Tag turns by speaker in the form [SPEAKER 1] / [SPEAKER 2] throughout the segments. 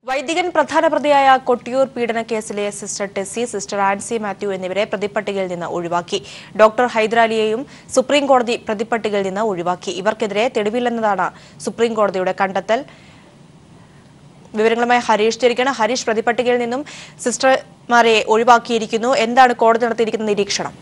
[SPEAKER 1] വൈദികൻ പ്രധാന പ്രതിയായ കൊട്ടിയൂർ പീഡന കേസിലെ സിസ്റ്റർ ടെസ്സി സിസ്റ്റർ ആൻസി മാത്യു എന്നിവരെ പ്രതിപ്പട്ടികയിൽ നിന്ന് ഒഴിവാക്കി ഡോക്ടർ ഹൈദരാലിയെയും സുപ്രീം കോടതി പ്രതിപ്പട്ടികയിൽ നിന്ന് ഒഴിവാക്കി ഇവർക്കെതിരെ തെളിവില്ലെന്നതാണ് സുപ്രീം കോടതിയുടെ കണ്ടെത്തൽ വിവരങ്ങളുമായി ഹരീഷ് ചേരിക്കണം ഹരീഷ് പ്രതിപ്പട്ടികയിൽ നിന്നും സിസ്റ്റർമാരെ ഒഴിവാക്കിയിരിക്കുന്നു എന്താണ് കോടതി നടത്തിയിരിക്കുന്ന നിരീക്ഷണം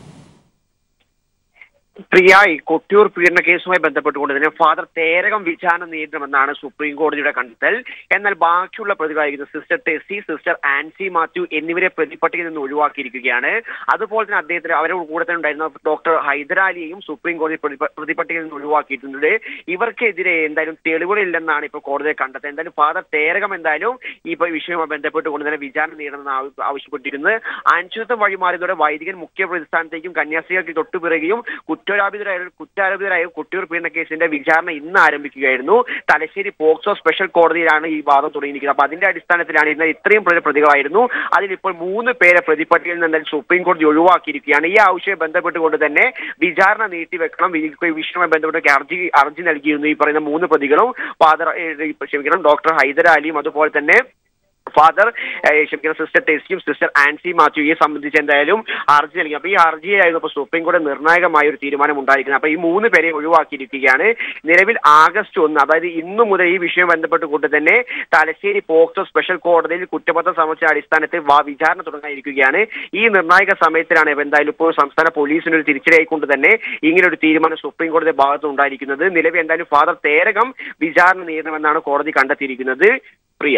[SPEAKER 2] പ്രിയ ഈ കൊട്ടിയൂർ പീഡന കേസുമായി ബന്ധപ്പെട്ടുകൊണ്ട് തന്നെ ഫാദർ തേരകം വിചാരണ നേരിടണമെന്നാണ് സുപ്രീം കോടതിയുടെ കണ്ടെത്തൽ എന്നാൽ ബാക്കിയുള്ള പ്രതികളായിരിക്കുന്ന സിസ്റ്റർ ടെസി സിസ്റ്റർ ആൻസി മാത്യു എന്നിവരെ പ്രതിപട്ടികയിൽ നിന്ന് ഒഴിവാക്കിയിരിക്കുകയാണ് അതുപോലെ തന്നെ അദ്ദേഹത്തിന് അവരുടെ കൂടെ തന്നെ ഉണ്ടായിരുന്ന ഡോക്ടർ ഹൈദരാലിയെയും സുപ്രീം കോടതി പ്രതിപ- പ്രതിപട്ടികയിൽ നിന്ന് ഒഴിവാക്കിയിട്ടുണ്ട് ഇവർക്കെതിരെ എന്തായാലും തെളിവുകളില്ലെന്നാണ് ഇപ്പോൾ കോടതി കണ്ടെത്തൽ എന്തായാലും ഫാദർ തേരകം എന്തായാലും ഈ ഇപ്പൊ വിഷയവുമായി ബന്ധപ്പെട്ടുകൊണ്ട് തന്നെ വിചാരണ നേരിടണമെന്ന് ആവ- ആവശ്യപ്പെട്ടിരുന്നത് അനിശ്ചിതത്വം വഴിമാറിയതോടെ വൈദികൻ മുഖ്യ പ്രതിസ്ഥാനത്തേക്കും കന്യാസ്ത്രീകൾക്ക് തൊട്ടുപിറകെയും കുറ്റാരോപിതരായ കുറ്റാരോപിതരായ കുട്ടിയൂർ പീഡന കേസിന്റെ വിചാരണ ഇന്ന് ആരംഭിക്കുകയായിരുന്നു തലശ്ശേരി പോക്സോ സ്പെഷ്യൽ കോടതിയിലാണ് ഈ വാദം തുടങ്ങിയിരിക്കുന്നത് അപ്പൊ അതിന്റെ അടിസ്ഥാനത്തിലാണ് ഇന്ന് ഇത്രയും പ്രതി- പ്രതികളായിരുന്നു അതിലിപ്പോൾ മൂന്ന് പേരെ പ്രതിപട്ടികയിൽ നിന്ന് എന്തായാലും സുപ്രീം കോടതി ഒഴിവാക്കിയിരിക്കുകയാണ് ഈ ആവശ്യവുമായി ബന്ധപ്പെട്ടുകൊണ്ട് തന്നെ വിചാരണ നീട്ടിവെക്കണം ഈ വിഷയവുമായി ബന്ധപ്പെട്ട് ഹർജി ഹർജി നൽകിയിരുന്നു ഈ പറയുന്ന മൂന്ന് പ്രതികളും ഫാദർ ഏഹ്, ക്ഷമിക്കണം ഡോക്ടർ ഹൈദരാലിയും അതുപോലെ തന്നെ ഫാദർ ഏഹ്, ക്ഷമിക്കണം സിസ്റ്റർ ടെസ്റ്റിയും സിസ്റ്റർ ആൻസി മാത്യുയെ സംബന്ധിച്ച് എന്തായാലും ഹർജി നൽകി അപ്പൊ ഈ ഹർജിയിലായിരുന്നു ഇപ്പൊ സുപ്രീം കോടതി നിർണായകമായ ഒരു തീരുമാനം ഉണ്ടായിരിക്കുന്നത് അപ്പൊ ഈ മൂന്ന് പേരെ ഒഴിവാക്കിയിരിക്കുകയാണ് നിലവിൽ ആഗസ്റ്റ് ഒന്ന് അതായത് ഇന്നു മുതൽ ഈ വിഷയം ബന്ധപ്പെട്ടുകൊണ്ട് തന്നെ തലശ്ശേരി പോക്സോ സ്പെഷ്യൽ കോടതിയിൽ കുറ്റപത്രം സമർപ്പിച്ച അടിസ്ഥാനത്തിൽ വാ- വിചാരണ തുടങ്ങാനിരിക്കുകയാണ് ഈ നിർണായക സമയത്തിലാണ് ഇപ്പൊ എന്തായാലും ഇപ്പോൾ സംസ്ഥാന പോലീസിന് ഒരു തിരിച്ചടിയായിക്കൊണ്ട് തന്നെ ഇങ്ങനെ ഒരു തീരുമാനം സുപ്രീം കോടതി ഭാഗത്ത് ഉണ്ടായിരിക്കുന്നത് നിലവിൽ എന്തായാലും ഫാദർ തേരകം വിചാരണ നേരിടണമെന്നാണ് കോടതി കണ്ടെത്തിയിരിക്കുന്നത് പ്രിയ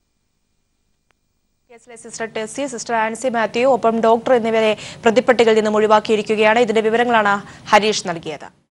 [SPEAKER 1] കേസിലെ സിസ്റ്റർ ടെസ്സി സിസ്റ്റർ ആൻസി മാത്യു ഒപ്പം ഡോക്ടർ എന്നിവരെ പ്രതിപ്പട്ടികയിൽ നിന്നും ഒഴിവാക്കിയിരിക്കുകയാണ് ഇതിന്റെ വിവരങ്ങളാണ് ഹരീഷ് നൽകിയത്